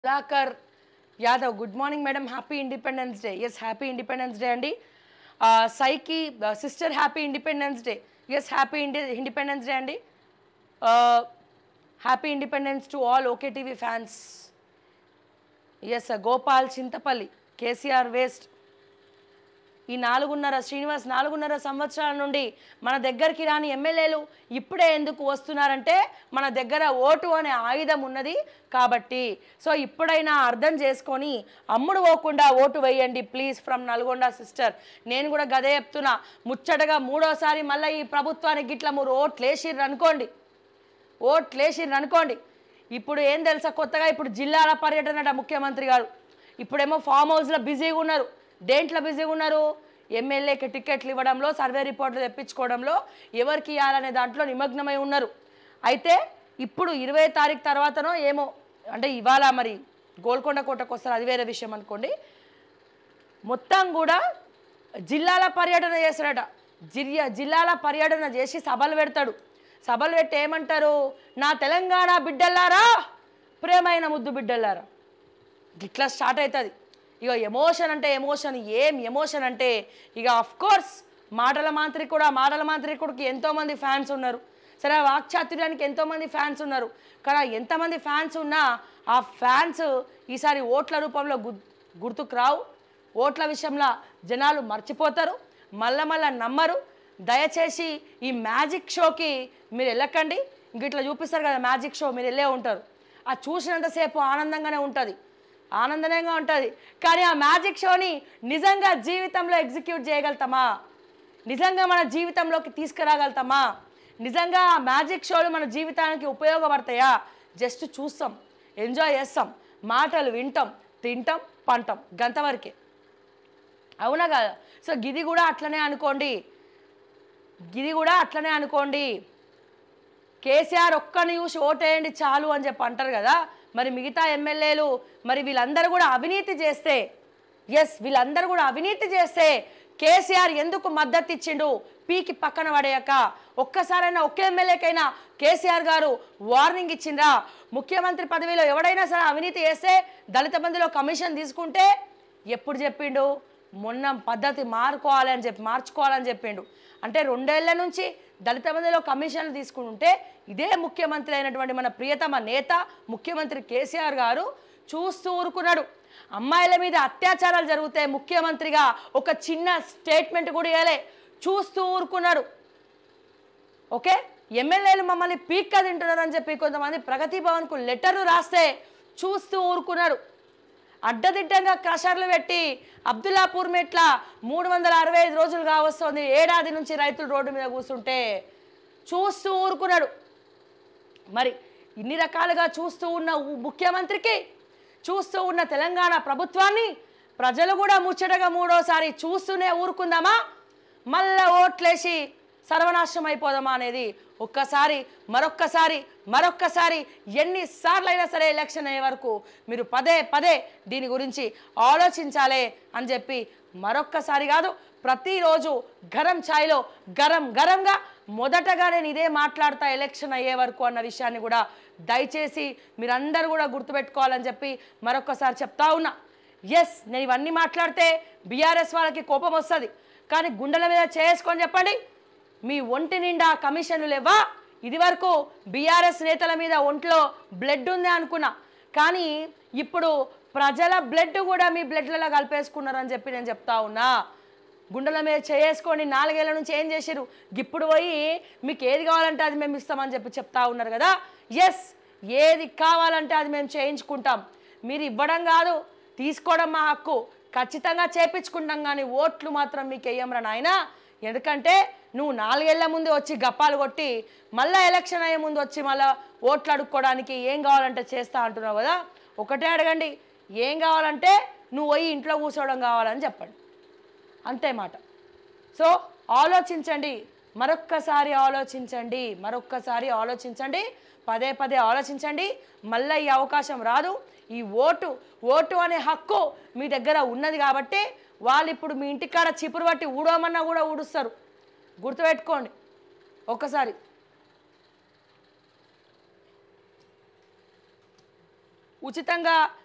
Sudhakar Yadav good morning madam happy independence day yes happy independence day అండి ఆ, సైకి sister happy independence day yes happy indi independence day అండి happy independence to all okay TV fans S Gopal Chintapalli KCR waste ఈ నాలుగున్నర శ్రీనివాస్ నాలుగున్నర సంవత్సరాల నుండి మన దగ్గరికి రాని ఎమ్మెల్యేలు ఇప్పుడే ఎందుకు వస్తున్నారంటే మన దగ్గర ఓటు అనే ఆయుధం ఉన్నది కాబట్టి సో ఇప్పుడైనా అర్థం చేసుకొని అమ్ముడు పోకుండా ఓటు వేయండి ప్లీజ్ ఫ్రమ్ నల్గొండ సిస్టర్ నేను కూడా గదే చెప్తున్నా ముచ్చటగా మూడోసారి మళ్ళీ ఈ ప్రభుత్వానికి గిట్ల మీరు ఓట్లు వేసిర్రు అనుకోండి ఓట్లు వేసిర్రు అనుకోండి ఇప్పుడు ఏం తెలుసా కొత్తగా ఇప్పుడు జిల్లాల పర్యటన అట ముఖ్యమంత్రి గారు ఇప్పుడేమో ఫామ్ హౌస్లో బిజీగా ఉన్నారు దేంట్లో బిజీగా ఉన్నారు ఎమ్మెల్యేకి టికెట్లు ఇవ్వడంలో సర్వే రిపోర్ట్లు తెప్పించుకోవడంలో ఎవరికి ఇవ్వాలనే దాంట్లో నిమగ్నమై ఉన్నారు అయితే ఇప్పుడు ఇరవై తారీఖు తర్వాతనో ఏమో అంటే ఇవాళ మరి గోల్కొండ కోటకు వస్తారు అది వేరే విషయం అనుకోండి మొత్తం కూడా జిల్లాల పర్యటన చేస్తాడట జిల్లా జిల్లాల పర్యటన చేసి సభలు పెడతాడు సభలు పెట్టి ఏమంటారు నా తెలంగాణ బిడ్డల్లారా ప్రేమైన ముద్దు బిడ్డల్లారా ఇట్లా స్టార్ట్ అవుతుంది ఇక ఎమోషన్ అంటే ఎమోషన్ ఏం ఎమోషన్ అంటే ఇక అఫ్ కోర్స్ మాటల మాంత్రికుడు ఆ మాటల మాంత్రికుడికి ఎంతోమంది ఫ్యాన్స్ ఉన్నారు సరే ఆ వాక్చాతుర్యానికి ఎంతోమంది ఫ్యాన్స్ ఉన్నారు కానీ ఆ ఎంతమంది ఫ్యాన్స్ ఉన్నా ఆ ఫ్యాన్స్ ఈసారి ఓట్ల రూపంలో గు గుర్తుకు రావు ఓట్ల విషయంలో జనాలు మర్చిపోతారు మళ్ళా మళ్ళా నమ్మరు దయచేసి ఈ మ్యాజిక్ షోకి మీరు వెళ్ళకండి ఇంక ఇట్లా చూపిస్తారు కదా మ్యాజిక్ షో మీరు వెళ్ళే ఉంటారు ఆ చూసినంతసేపు ఆనందంగానే ఉంటుంది ఆనందంగా ఉంటుంది కానీ ఆ మ్యాజిక్ షోని నిజంగా జీవితంలో ఎగ్జిక్యూట్ చేయగలుగుతామా నిజంగా మన జీవితంలోకి తీసుకురాగలుగుతామా నిజంగా ఆ మ్యాజిక్ షోలు మన జీవితానికి ఉపయోగపడతాయా జస్ట్ చూస్తాం ఎంజాయ్ చేస్తాం మాటలు వింటాం తింటాం పంటాం గంతవరకే అవునా కదా సో గిది కూడా అట్లనే అనుకోండి గిది కూడా అట్లనే అనుకోండి కేసీఆర్ ఒక్కని చూసి ఓటేయండి చాలు అని చెప్పి అంటారు కదా మరి మిగతా ఎమ్మెల్యేలు మరి వీళ్ళందరూ కూడా అవినీతి చేస్తే ఎస్ వీళ్ళందరూ కూడా అవినీతి చేస్తే కేసీఆర్ ఎందుకు మద్దతు ఇచ్చిండు పీకి పక్కన పడేయక ఒక్కసారైనా ఒక్క ఎమ్మెల్యేకైనా కేసీఆర్ గారు వార్నింగ్ ఇచ్చిండ్రా ముఖ్యమంత్రి పదవిలో ఎవడైనా సరే అవినీతి చేస్తే దళిత బంధులో కమిషన్ తీసుకుంటే ఎప్పుడు చెప్పిండు మొన్న పద్ధతి మారుకోవాలని చెప్పి మార్చుకోవాలని చెప్పిండు అంటే రెండేళ్ల నుంచి దళిత బంధులో కమిషన్లు తీసుకుంటుంటే ఇదే ముఖ్యమంత్రి అయినటువంటి మన ప్రియతమ నేత ముఖ్యమంత్రి కేసీఆర్ గారు చూస్తూ ఊరుకున్నాడు అమ్మాయిల మీద అత్యాచారాలు జరిగితే ముఖ్యమంత్రిగా ఒక చిన్న స్టేట్మెంట్ కూడా ఇవ్వలే చూస్తూ ఊరుకున్నాడు ఓకే ఎమ్మెల్యేలు మమ్మల్ని పీక్క తింటున్నారు అని చెప్పి కొంతమంది ప్రగతి భవన్కు లెటర్లు రాస్తే చూస్తూ ఊరుకున్నారు అడ్డదిడ్డంగా క్రషర్లు పెట్టి అబ్దుల్లాపూర్ మెట్ల మూడు వందల అరవై ఐదు రోజులు కావస్తుంది ఏడాది నుంచి రైతులు రోడ్డు మీద కూర్చుంటే చూస్తూ ఊరుకున్నాడు మరి ఇన్ని రకాలుగా చూస్తూ ఉన్న ఉ- ముఖ్యమంత్రికి చూస్తూ ఉన్న తెలంగాణ ప్రభుత్వాన్ని ప్రజలు కూడా ముచ్చటగా మూడోసారి చూస్తూనే ఊరుకుందామా మళ్ళా ఓట్లేసి సర్వనాశనం అయిపోదామా అనేది ఒక్కసారి మరొక్కసారి మరొక్కసారి ఎన్నిసార్లు అయినా సరే ఎలక్షన్ అయ్యే వరకు మీరు పదే పదే దీని గురించి ఆలోచించాలి అని చెప్పి మరొక్కసారి కాదు ప్రతిరోజు గరం ఛాయ్లో గరం గరంగా మొదటగా నేను ఇదే మాట్లాడతా ఎలక్షన్ అయ్యే వరకు అన్న విషయాన్ని కూడా దయచేసి మీరందరూ కూడా గుర్తుపెట్టుకోవాలని చెప్పి మరొక్కసారి చెప్తా ఉన్నా ఎస్ నేను ఇవన్నీ మాట్లాడితే బీఆర్ఎస్ వాళ్ళకి కోపం వస్తుంది కానీ గుండెల మీద చేసుకొని చెప్పండి మీ ఒంటి నిండా కమిషన్లు లేవా ఇది వరకు బీఆర్ఎస్ నేతల మీద ఒంట్లో బ్లడ్ ఉంది అనుకున్నా కానీ ఇప్పుడు ప్రజల బ్లడ్ కూడా మీ బ్లడ్లలో కలిపేసుకున్నారని చెప్పి నేను చెప్తా ఉన్నా గుండెల మీద చేసుకొని నాలుగేళ్ల నుంచి ఏం చేసిరు ఇప్పుడు పోయి మీకు ఏది కావాలంటే అది మేము ఇస్తామని చెప్పి చెప్తా ఉన్నారు కదా ఎస్ ఏది కావాలంటే అది మేము చేయించుకుంటాం మీరు ఇవ్వడం కాదు తీసుకోవడం మా హక్కు ఖచ్చితంగా చేపించుకుంటాం కానీ ఓట్లు మాత్రం మీకు వేయంరా నాయనా ఎందుకంటే నువ్వు నాలుగేళ్ల ముందు వచ్చి గప్పాలు కొట్టి మళ్ళీ ఎలక్షన్ అయ్యే ముందు వచ్చి మళ్ళీ ఓట్లు అడుక్కోవడానికి ఏం కావాలంటే చేస్తా అంటున్నావు కదా ఒకటే అడగండి ఏం కావాలంటే నువ్వు పోయి ఇంట్లో కూర్చోవడం కావాలని చెప్పండి అంతే మాట సో ఆలోచించండి మరొక్కసారి ఆలోచించండి మరొక్కసారి ఆలోచించండి పదే పదే ఆలోచించండి మళ్ళీ ఈ అవకాశం రాదు ఈ ఓటు ఓటు అనే హక్కు మీ దగ్గర ఉన్నది కాబట్టి వాళ్ళు ఇప్పుడు మీ ఇంటికాడ చిపురు పట్టి ఊడమన్నా కూడా ఊడుస్తారు గుర్తుపెట్టుకోండి ఒక్కసారి ఉచితంగా